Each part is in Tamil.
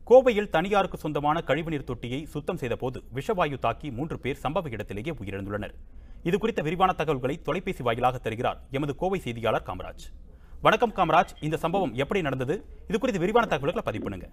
கோவையில் தனியாருக்கு சொந்தமான கழிவுநீர் தொட்டியை சுத்தம் செய்தபோது விஷவாயு தாக்கி மூன்று பேர் சம்பவ இடத்திலேயே உயிரிழந்துள்ளனர் இது குறித்த விரிவான தகவல்களை தொலைபேசி வாயிலாக தருகிறார் எமது கோவை செய்தியாளர் காமராஜ் வணக்கம் காமராஜ் இந்த சம்பவம் எப்படி நடந்தது இது குறித்த விரிவான தகவல்களை பதிவு பண்ணுங்க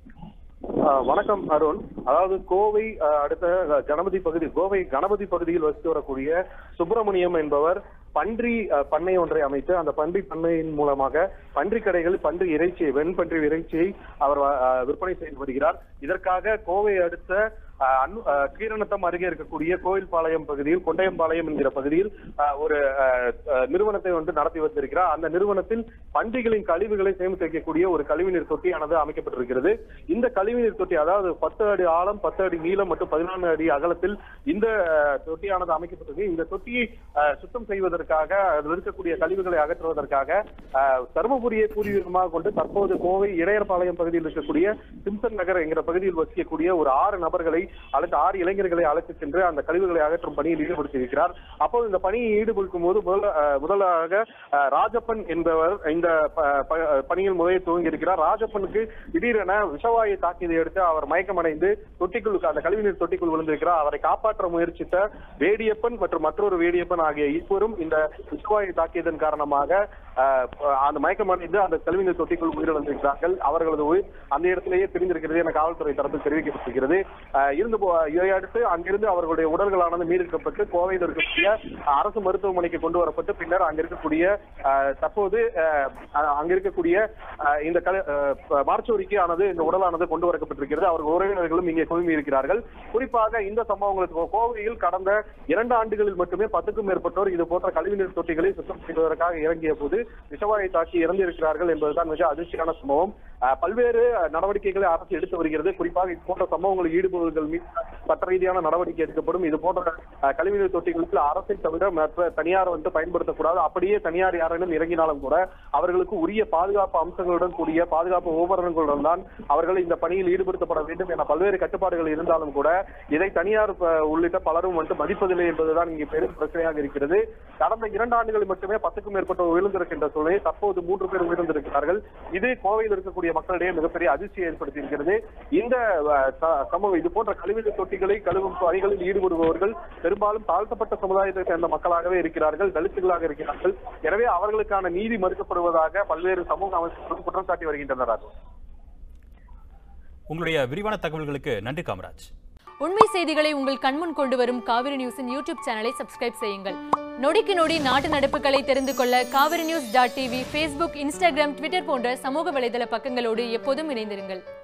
ஆஹ் வணக்கம் அருண் அதாவது கோவை ஆஹ் அடுத்த ஆஹ் கணபதி பகுதி கோவை கணபதி பகுதியில் வசித்து வரக்கூடிய சுப்பிரமணியம் என்பவர் பன்றி ஆஹ் பண்ணை ஒன்றை அமைத்து அந்த பன்றி பண்ணையின் மூலமாக பன்றி கடைகள் பன்றி இறைச்சியை வெண்பன்றி இறைச்சியை அவர் ஆஹ் விற்பனை செய்து வருகிறார் இதற்காக கோவை அடுத்த ஆஹ் அன்னு- ஆஹ் கீரநத்தம் அருகே இருக்கக்கூடிய கோயில்பாளையம் பகுதியில் கொண்டையம்பாளையம் என்கிற பகுதியில் ஆஹ் ஒரு ஆஹ் ஆஹ் நிறுவனத்தை வந்து நடத்தி வந்திருக்கிறார் அந்த நிறுவனத்தில் பன்றிகளின் கழிவுகளை சேமித்து வைக்கக்கூடிய ஒரு கழிவுநீர் தொட்டியானது அமைக்கப்பட்டிருக்கிறது இந்த கழிவுநீர் தொட்டி அதாவது பத்து அடி ஆழம் பத்து அடி நீளம் மற்றும் பதினான்கு அடி அகலத்தில் இந்த ஆஹ், தொட்டியானது அமைக்கப்பட்டிருக்கு இந்த தொட்டியை ஆஹ், சுத்தம் செய்வதற்காக அதில் இருக்கக்கூடிய கழிவுகளை அகற்றுவதற்காக ஆஹ், தருமபுரியை பூர்வீகமாக கொண்டு தற்போது கோவை இடையர்பாளையம் பகுதியில் இருக்கக்கூடிய சிம்சன் நகர் என்கிற பகுதியில் வசிக்கக்கூடிய ஒரு ஆறு நபர்களை அழைத்து ஆறு இளைஞர்களை அழைத்து சென்று அந்த கழிவுகளை அகற்றும் பணியில் ஈடுபடுத்தியிருக்கிறார் அப்போது இந்த பணியை ஈடுபடுத்தும் போது முதல்ல ஆஹ், முதலாக ஆஹ், ராஜப்பன் என்பவர் இந்த ப- ப- பணியில் முதலில் துவங்கி இருக்கிறார் ராஜப்பனுக்கு திடீரென விஷவாயு தாக்கியதை அடுத்து அவர் மயக்கமடைந்து தொட்டிக்குள் அந்த கழிவுநீர் தொட்டிக்குள் விழுந்திருக்கிறார் அவரை காப்பாற்ற முயற்சித்த வேடியப்பன் மற்றும் மற்றொரு வேடியப்பன் ஆகிய இருவரும் இந்த விஷவாயு தாக்கியதன் காரணமாக ஆஹ், அந்த மயக்கமடைந்து அந்த கழிவுநீர் தொட்டிக்குள் உயிரிழந்திருக்கிறார்கள் அவர்களது உயிர் அந்த இடத்திலேயே பிரிந்திருக்கிறது என காவல்துறை தரப்பில் தெரிவிக்கப்பட்டிருக்கிறது ஆஹ், இருந்து போ- இதை அடுத்து அங்கிருந்து அவர்களுடைய உடல்களானது மீட்கப்பட்டு கோவையில் இருக்கக்கூடிய அரசு மருத்துவமனைக்கு கொண்டு வரப்பட்டு பின்னர் அங்க இருக்கக்கூடிய ஆஹ், தற்போது ஆஹ், அஹ், அங்க இருக்கக்கூடிய ஆஹ், இந்த கல- ஆஹ், மார்ச்சோரிக்கு ஆனது இந்த உடலானது கொண்டு வரப்பட்டிருக்கிறது அவர்கள் உறவினர்களும் இங்கே குழுமி இருக்கிறார்கள் குறிப்பாக இந்த சம்பவங்களுக்கு கோவையில் கடந்த இரண்டு ஆண்டுகளில் மட்டுமே பத்துக்கும் மேற்பட்டோர் இது போன்ற கழிவுநீர் தொட்டிகளை சுத்தம் செய்வதற்காக இறங்கிய போது விஷவாயை தாக்கி இறந்திருக்கிறார்கள் என்பதுதான் மிக அதிர்ச்சியான சம்பவம் ஆஹ், பல்வேறு நடவடிக்கைகளை அரசு எடுத்து வருகிறது குறிப்பாக இது போன்ற சம்பவங்களில் ஈடுபவர்கள் மீது சட்ட ரீதியான நடவடிக்கை எடுக்கப்படும் இது போன்ற ஆஹ், கழிவுநீர் தொட்டிகளுக்கு அரசை தவிர மற்ற தனியார் வந்து பயன்படுத்தக்கூடாது அப்படியே தனியார் யாரேனும் இறங்கினாலும் கூட அவர்களுக்கு உரிய பாதுகாப்பு அம்சங்களுடன் கூடிய பாதுகாப்பு உபகரணங்களுடன் தான் அவர்கள் இந்த பணியில் ஈடுபடுத்தப்பட வேண்டும் என பல்வேறு கட்டுப்பாடுகள் இருந்தாலும் கூட இதை தனியார் ப- உள்ளிட்ட பலரும் வந்து மதிப்பதில்லை என்பதுதான் இங்கே பெரும் பிரச்சனையாக இருக்கிறது கடந்த இரண்டு ஆண்டுகளில் மட்டுமே பத்துக்கும் மேற்பட்டோர் உயிர்ந்திருக்கின்ற சூழலில் தற்போது மூன்று பேர் உயிர்ந்திருக்கிறார்கள் இது கோவையில் இருக்கக்கூடிய மக்களிடையே மிகப்பெரிய அதிர்ச்சியை ஏற்படுத்தியிருக்கிறது இந்த அஹ், ச- சமூகம் இது போன்ற கழிவுநீர் தொட்டிகளை கழுவும் பணிகளில் ஈடுபடுபவர்கள் பெரும்பாலும் தாழ்த்தப்பட்ட சமுதாயத்தை சேர்ந்த மக்களாகவே இருக்கிறார்கள் தலித்துகளாக இருக்கிறார்கள் எனவே அவர்களுக்கான நீதி மறுக்கப்படுவதாக பல்வேறு சமூக அமைப்புகள் குற்றம் சாட்டி வருகின்றனர் உங்களுடைய விரிவான தகவல்களுக்கு நன்றி காமராஜ் உண்மை செய்திகளை உங்கள் கண்முன் கொண்டு வரும் காவிரி நியூஸின் யூடியூப் சேனலை சப்ஸ்கிரைப் செய்யுங்கள் நொடிக்கு நொடி நாட்டு நடப்புகளை தெரிந்து கொள்ள Kaveri news dot TV Facebook Instagram Twitter போன்ற சமூக வலைதள பக்கங்களோடு எப்போதும் இணைந்திருங்கள்